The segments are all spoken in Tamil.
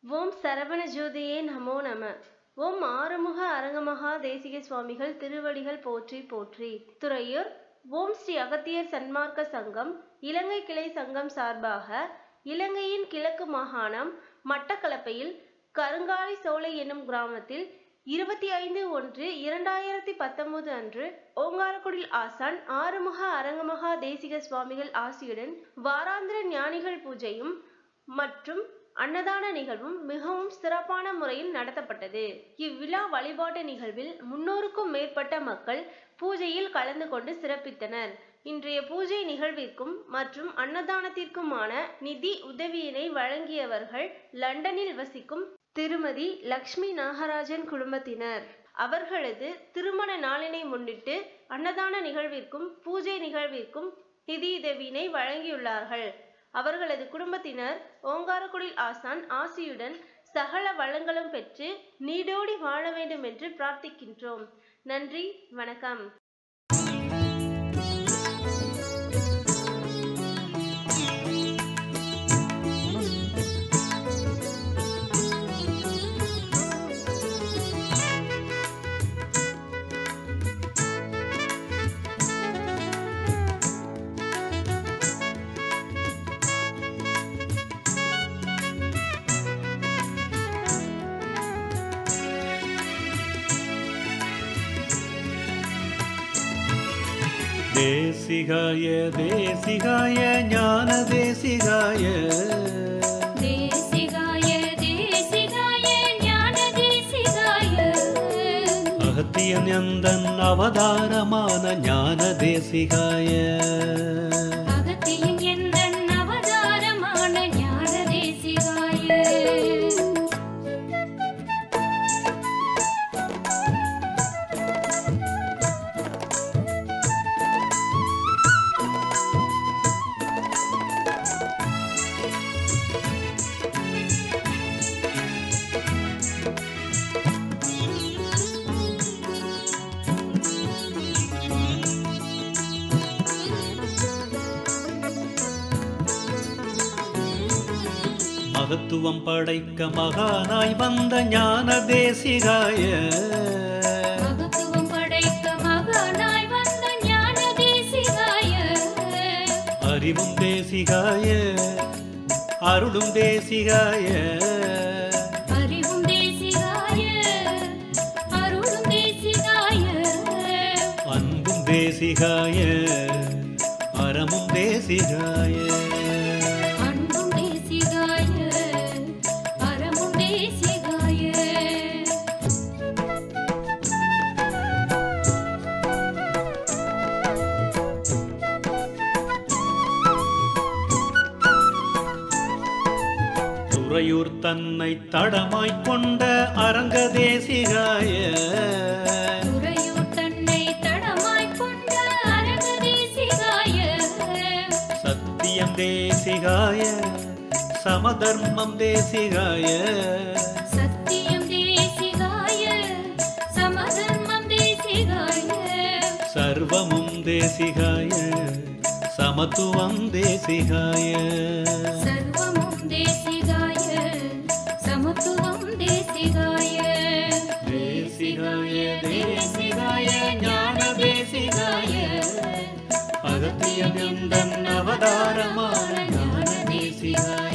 ஓம் சரவண ஜோதியே நமோ நம ஓம் ஆறுமுக அரங்கமகா தேசிக சுவாமிகள் திருவடிகள் போற்றி போற்றி துறையூர் ஓம் ஸ்ரீ அகத்தியர் சன்மார்க்க சங்கம் இலங்கை கிளை சங்கம் சார்பாக இலங்கையின் கிழக்கு மாகாணம் மட்டக்களப்பையில் கருங்காலி சோலை என்னும் கிராமத்தில் இருபத்தி ஐந்து ஒன்று இரண்டாயிரத்தி பத்தொன்பது அன்று ஓங்காரக்குடில் ஆசான் ஆறுமுக அரங்கமகா தேசிக சுவாமிகள் ஆசியுடன் வாராந்திர ஞானிகள் பூஜையும் மற்றும் அன்னதான நிகழ்வும் மிகவும் சிறப்பான முறையில் நடத்தப்பட்டது இவ்விழா வழிபாட்டு நிகழ்வில் முன்னூறுக்கும் மேற்பட்ட மக்கள் பூஜையில் கலந்து கொண்டு சிறப்பித்தனர் இன்றைய பூஜை நிகழ்விற்கும் மற்றும் அன்னதானத்திற்குமான நிதி உதவியினை வழங்கியவர்கள் லண்டனில் வசிக்கும் திருமதி லக்ஷ்மி நாகராஜன் குடும்பத்தினர் அவர்களது திருமண நாளினை முன்னிட்டு அன்னதான நிகழ்விற்கும் பூஜை நிகழ்விற்கும் நிதியுதவியினை வழங்கியுள்ளார்கள் அவர்களது குடும்பத்தினர் ஓங்காரக்குடில் ஆசான் ஆசியுடன் சகல வளங்களும் பெற்று நீடோடி வாழ வேண்டும் என்று பிரார்த்திக்கின்றோம் நன்றி வணக்கம் தேசிகாய தேசிகாய ஞான தேசிகாய தேசிகாய தேசிகாய ஞான தேசிகாய அகத்தியன் எந்தன் அவதாரமான ஞான தேசிகாய அகத்தியின் எந்தன் அவதாரமான ஞான தேசிகாய மகத்துவம் படைக்க மகானாய் வந்த ஞான தேசிகாய மகத்துவம் படைக்க மகனாய் வந்த ஞான தேசிகாய அறிவும் தேசிகாய அருளும் தேசிகாய அறிவும் தேசிகாய அருளும் தேசிகாய அன்பும் தேசிகாய அறமும் தேசிகாய அன்பும் தேசிகாய அறமும் தேசிகாய துறையூர் தன்னை தடமாய்க் கொண்ட அரங்க தேசிகாய துறையூர் தன்னை தடமாய்க் கொண்ட அரங்க தேசிகாய சத்தியம் தேசிகாய சமதர்மம் தேசிகாய சத்தியம் தேசிகாய சமதர்மம் தேசிகாய சர்வமும் தேசிகாய சமத்துவம் தேசிகாய சர்வமும் தேசிகாய சமத்துவம் தேசிகாய தேசிகாய தேசிகாய ஞான தேசிகாய அகத்தியம் எந்தன் அவதாரமான ஞான தேசிகாய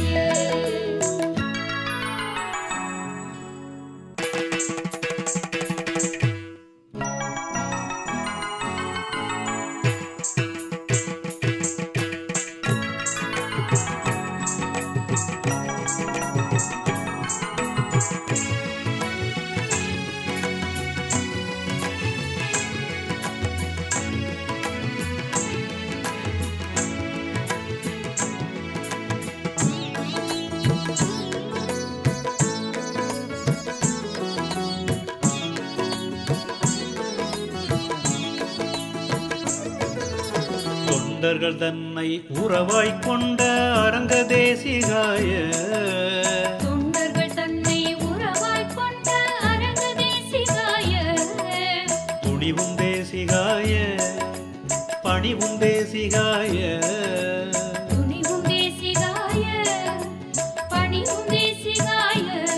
தொண்டர்கள் தன்னை உறவாய்க் கொண்ட அரங்க தேசிகாய தொண்டர்கள் தன்னை உறவாய்க் கொண்ட அரங்க தேசிகாய துணிவும் தேசிகாய பணிவும் தேசிகாய துணிவும் தேசிகாய பணிவும் தேசிகாய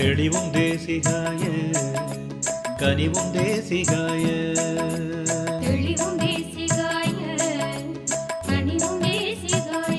தெளிவும் தேசிகாய கனிவும் தேசிகாய தெளிவும் தேசிகாய கனிவும் தேசிகாய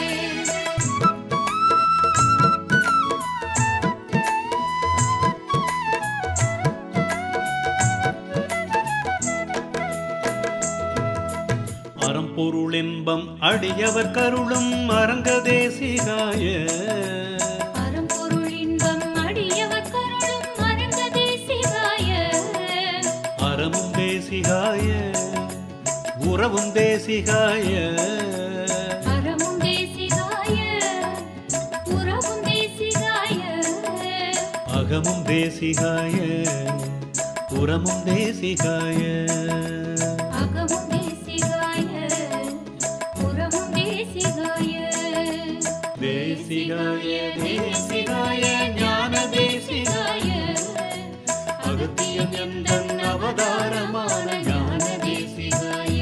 அறம்பொருள் இன்பம் அடியவர் கருளும் அரங்க தேசிகாய அறம்பொருள் இன்பம் அடியவர் கருளும் அரங்க தேசிகாய அறமும் தேசிகாய உறவும் தேசிகாய அறமும் தேசிகாய உறவும் தேசிகாய அகமும் தேசிகாய புறமும் தேசிகாய அகமும் தேசிகாய புறமும் தேசிகாய தேசிகாய தேசிகாய ஞான தேசிகாய அகத்தியம் எந்தன் அவதாரமான ஞான தேசிகாய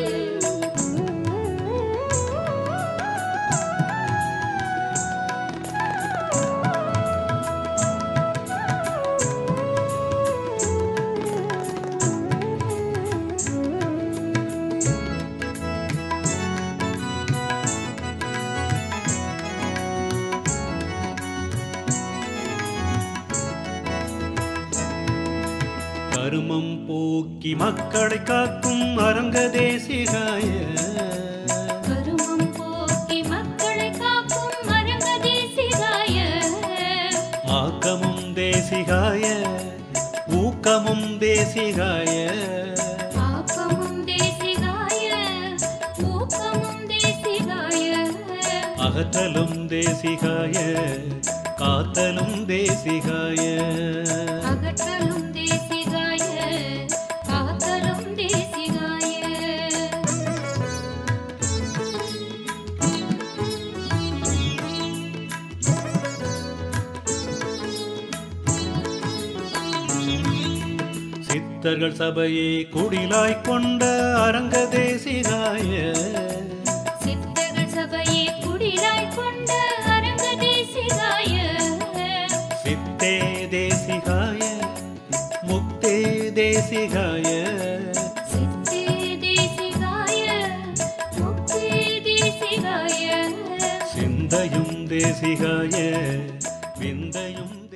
கருமம் போக்கி மக்களை காக்கும் அரங்க தேசிகாய கருமம் போக்கி மக்களை காக்கும் அரங்க தேசிகாய ஆக்கமும் தேசிகாய ஊக்கமும் தேசிகாய ஆக்கமும் தேசிகாய ஊக்கமும் தேசிகாய அகற்றலும் தேசிகாய காத்தலும் தேசிகாய அகற்றலும் தேசிகாய காத்தலும் தேசிகாய சித்தர்கள் சபையை குடிலாய் கொண்ட அரங்க தேசிகாய சித்தர்கள் சபையை குடிலாய் கொண்ட அரங்க தேசிகாய சித்தே தேசிகாய முக்தே தேசிகாய சித்தே தேசிகாய முக்தி தேசிகாய சிந்தையும் தேசிகாய விந்தையும்